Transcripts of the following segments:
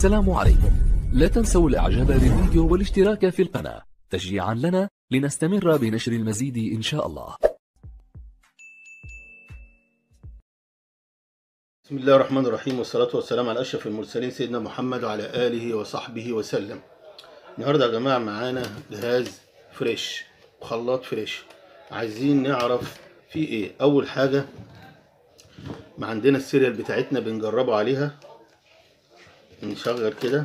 السلام عليكم لا تنسوا الاعجاب بالفيديو والاشتراك في القناة تشجيعا لنا لنستمر بنشر المزيد ان شاء الله بسم الله الرحمن الرحيم والصلاة والسلام على أشرف المرسلين سيدنا محمد وعلى آله وصحبه وسلم النهاردة يا جماعة معانا جهاز فريش خلاط فريش عايزين نعرف فيه ايه أول حاجة ما عندنا السيريال بتاعتنا بنجربه عليها نشغل كده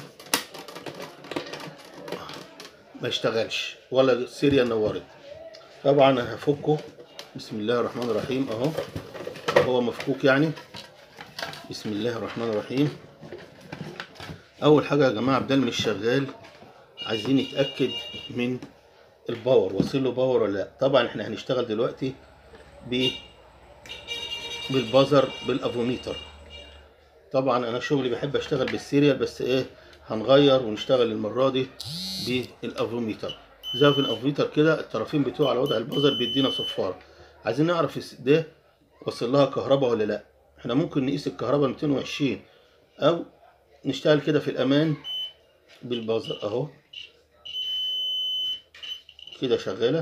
ما اشتغلش ولا السيريال نورت طبعا هفكه بسم الله الرحمن الرحيم اهو هو مفكوك يعني بسم الله الرحمن الرحيم اول حاجه يا جماعه بدل مش شغال عايزين نتاكد من الباور واصل له باور ولا لا طبعا احنا هنشتغل دلوقتي ب بالبازر بالافوميتر طبعا انا شغلي بحب اشتغل بالسيريال بس ايه هنغير ونشتغل المره دي بالافوميتر زي في الافوميتر كده الطرفين بتوعه على وضع البازر بيدينا صفاره عايزين نعرف ده وصل لها كهرباء ولا لا احنا ممكن نقيس الكهرباء 220 او نشتغل كده في الامان بالبازر اهو كده شغاله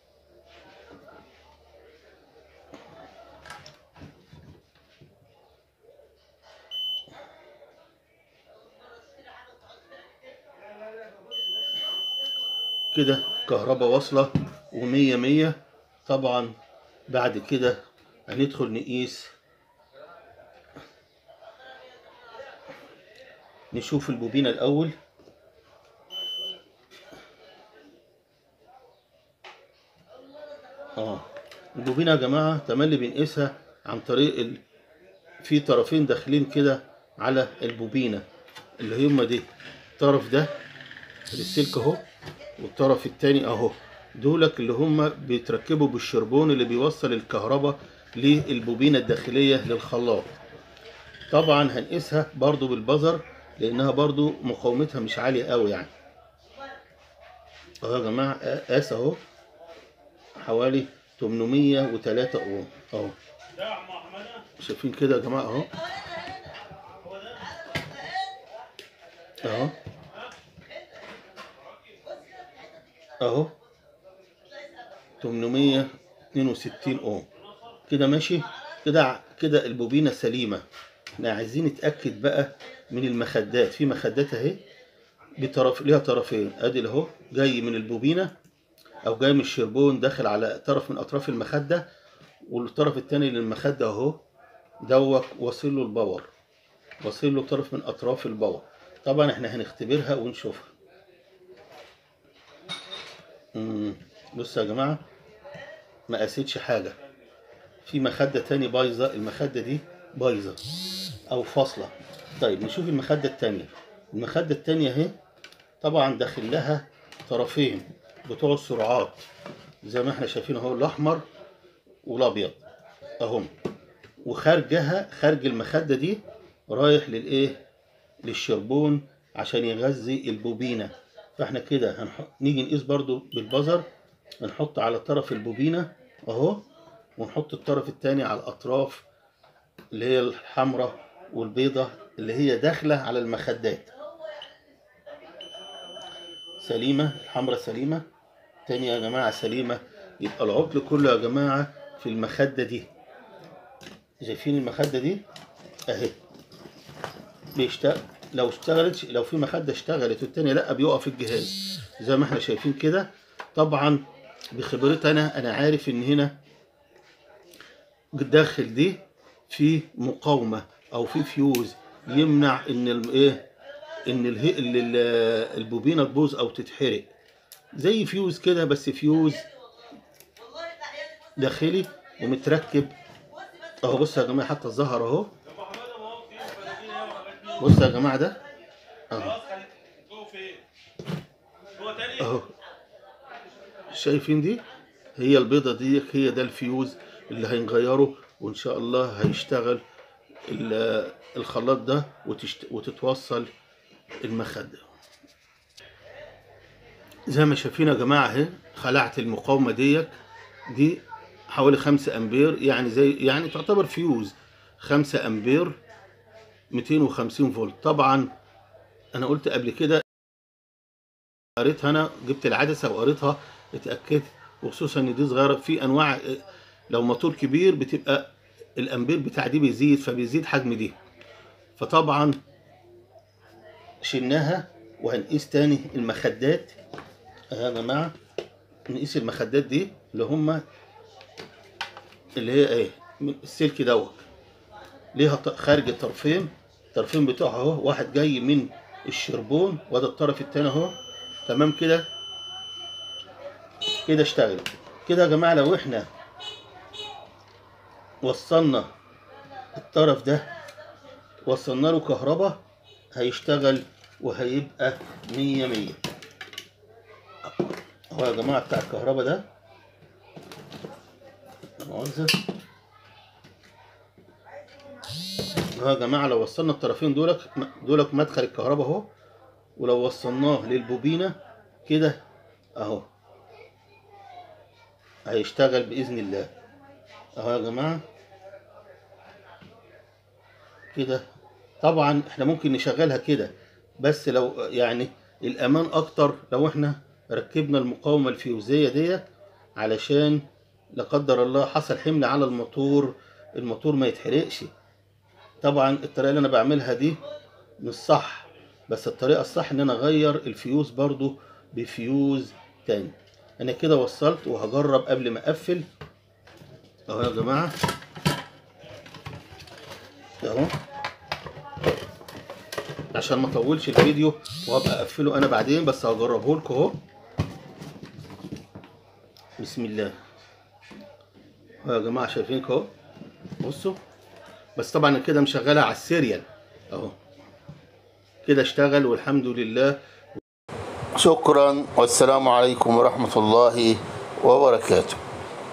كده كهرباء واصله ومية مية طبعا بعد كده هندخل نقيس نشوف البوبينة الأول اه البوبينة يا جماعة تملي بنقيسها عن طريق ال... في طرفين داخلين كده على البوبينة اللي هما دي الطرف ده السلك اهو والطرف التاني اهو دولك اللي هما بيتركبوا بالشربون اللي بيوصل الكهرباء للبوبينة الداخلية للخلاط طبعا هنقيسها برضو بالبزر لانها برضو مقاومتها مش عالية قوي يعني اهو يا جماعة قاس اهو حوالي 803 اوم اهو شايفين كده يا جماعة اهو اهو اهو 862 اوم كده ماشي كده كده البوبينة سليمة احنا عايزين نتأكد بقى من المخدات في مخدات اهي بطرف ليها طرفين ادي اهو جاي من البوبينة او جاي من الشربون داخل على طرف من اطراف المخدة والطرف التاني للمخدة اهو دوت واصل له الباور واصل له طرف من اطراف الباور طبعا احنا هنختبرها ونشوفها بصوا يا جماعة ما قاسيتش حاجة في مخدة تاني بايظة المخدة دي بايظة أو فاصلة طيب نشوف المخدة التانية المخدة التانية اهي طبعا داخل لها طرفين بتوع السرعات زي ما احنا شايفين اهو الأحمر والأبيض أهم وخارجها خارج المخدة دي رايح للإيه للشربون عشان يغذي البوبينة فاحنا كده هنحط نيجي نقيس برضو بالبزر نحط على طرف البوبينة اهو ونحط الطرف التاني على الاطراف اللي هي الحمراء والبيضة اللي هي داخلة على المخدات سليمة الحمراء سليمة تاني يا جماعة سليمة يبقى العطل كله يا جماعة في المخدة دي شايفين المخدة دي اهي بيشتغل لو اشتغلت لو في مخده اشتغلت والتانية لا بيقف الجهاز زي ما احنا شايفين كده طبعا بخبرتي انا انا عارف ان هنا داخل دي في مقاومه او في فيوز يمنع ان الايه ان اله... البوبينه تبوظ او تتحرق زي فيوز كده بس فيوز داخلي ومتركب اهو بصوا يا جماعه حتى الظهر اهو بصوا يا جماعه ده اهو اهو شايفين دي هي البيضه دي هي ده الفيوز اللي هنغيره وان شاء الله هيشتغل الخلاط ده وتشت... وتتوصل المخده زي ما شايفين يا جماعه اهي خلعت المقاومه ديت دي حوالي خمسة امبير يعني زي يعني تعتبر فيوز خمسة امبير 250 فولت طبعا انا قلت قبل كده قريتها انا جبت العدسه وقريتها اتاكدت وخصوصا ان دي صغيره في انواع آه، لو موتور كبير بتبقى الامبير بتاع دي بيزيد فبيزيد حجم دي فطبعا شلناها وهنقيس تاني المخدات اهي يا جماعه نقيس المخدات دي اللي هما اللي هي ايه من السلك دوت ليها ط- خارج الطرفين الطرفين بتوعها اهو واحد جاي من الشربون وده الطرف التاني اهو تمام كده كده اشتغل كده يا جماعه لو احنا وصلنا الطرف ده وصلنا له كهرباء هيشتغل وهيبقى مية مية اهو يا جماعة بتاع الكهرباء ده لا مؤاخذة اهو يا جماعة لو وصلنا الطرفين دولك دولك مدخل الكهرباء اهو ولو وصلناه للبوبينة كده اهو هيشتغل بإذن الله اهو يا جماعة كده طبعا احنا ممكن نشغلها كده بس لو يعني الامان اكتر لو احنا ركبنا المقاومة الفيوزية ديت علشان لا قدر الله حصل حمل على الموتور الموتور ما يتحرقش طبعا الطريقة اللي انا بعملها دي مش صح بس الطريقة الصح ان انا اغير الفيوز برضو بفيوز تاني انا كده وصلت وهجرب قبل ما اقفل اهو يا جماعة اهو عشان ما اطولش الفيديو وابقى اقفله انا بعدين بس هجربه لكم اهو بسم الله اهو يا جماعه شايفين اهو بصوا بس طبعا أنا كده مشغلها على السيريال اهو كده اشتغل والحمد لله شكرا والسلام عليكم ورحمه الله وبركاته